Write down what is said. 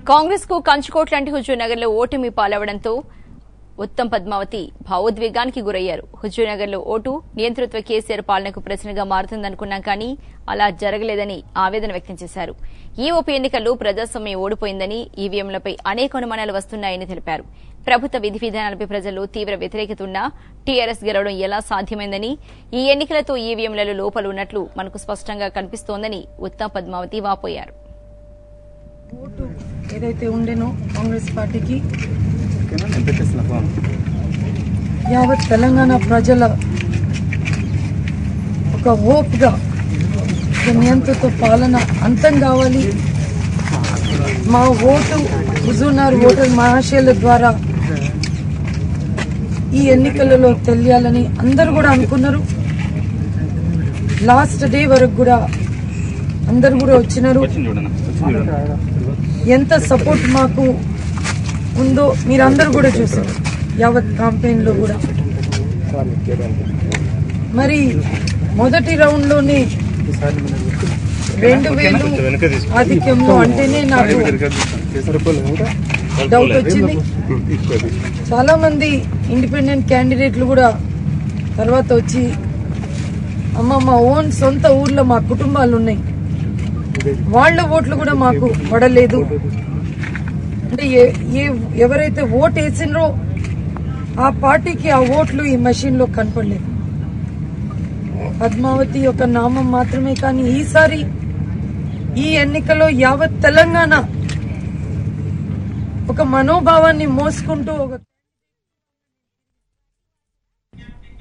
కాంగ్రెస్ కు కంచుకోట్ లాంటి హుజూర్నగర్ లో ఓటమి పాలవడంతో ఉత్తమ్ పద్మావతి భావోద్వేగానికి గురయ్యారు హుజూర్నగర్ లో ఓటు నియంతృత్వ కేసీఆర్ పాలనకు ప్రశ్నగా మారుతుందనుకున్నాం కానీ అలా జరగలేదని ఆవేదన వ్యక్తం చేశారు ఈ ఉప ఎన్నికల్లో ప్రజాస్వామ్యం ఓడిపోయిందని ఈవీఎంలపై అనేక అనుమానాలు వస్తున్నాయని తెలిపారు ప్రభుత్వ విధి విధానాలపై ప్రజల్లో తీవ్ర వ్యతిరేకత ఉన్నా టీఆర్ఎస్ గెలవడం ఎలా సాధ్యమైందని ఈ ఎన్నికలతో ఈవీఎంలలో లోపాలు ఉన్నట్లు మనకు స్పష్టంగా కనిపిస్తోందని ఉత్తమ్ పద్మావతి వాపోయారు ఓటు ఏదైతే ఉండేనో కాంగ్రెస్ పార్టీకి ఓకేనా నేను పెట్టేస్తున్నా ఫోన్ యావత్ తెలంగాణ ప్రజల ఒక హోప్గా ఒక నియంత్రిత పాలన అంతం కావాలి మా ఓటు హుజూర్నార్ ఓటర్ మహాశయుల ద్వారా ఈ ఎన్నికలలో తెలియాలని అందరూ కూడా అనుకున్నారు లాస్ట్ డే వరకు కూడా అందరు కూడా వచ్చినారు వచ్చింది చూడన్నా వచ్చింది చూడన్నా ఎంత సపోర్ట్ మాకు ఉందో మీరందరూ కూడా చూసారు యావత్ కాంపెయిన్ లో కూడా మరి మొదటి రౌండ్ లోనే రెండు వేలు ఆధిక్యంలో అంటేనే నాకు డౌట్ వచ్చింది చాలా మంది ఇండిపెండెంట్ క్యాండిడేట్లు కూడా తర్వాత వచ్చి అమ్మ మా ఓన్ సొంత ఊర్లో మా కుటుంబాలు ఉన్నాయి వాళ్ళ ఓట్లు కూడా మాకు పడలేదు అంటే ఏ- ఏ- ఎవరైతే ఓట్ వేసినరో ఆ పార్టీకి ఆ ఓట్లు ఈ మెషిన్ లో కనపడలేదు పద్మావతి యొక్క నామం మాత్రమే కానీ ఈసారి ఈ ఎన్నికలో యావత్ తెలంగాణ ఒక మనోభావాన్ని మోసుకుంటూ ఒక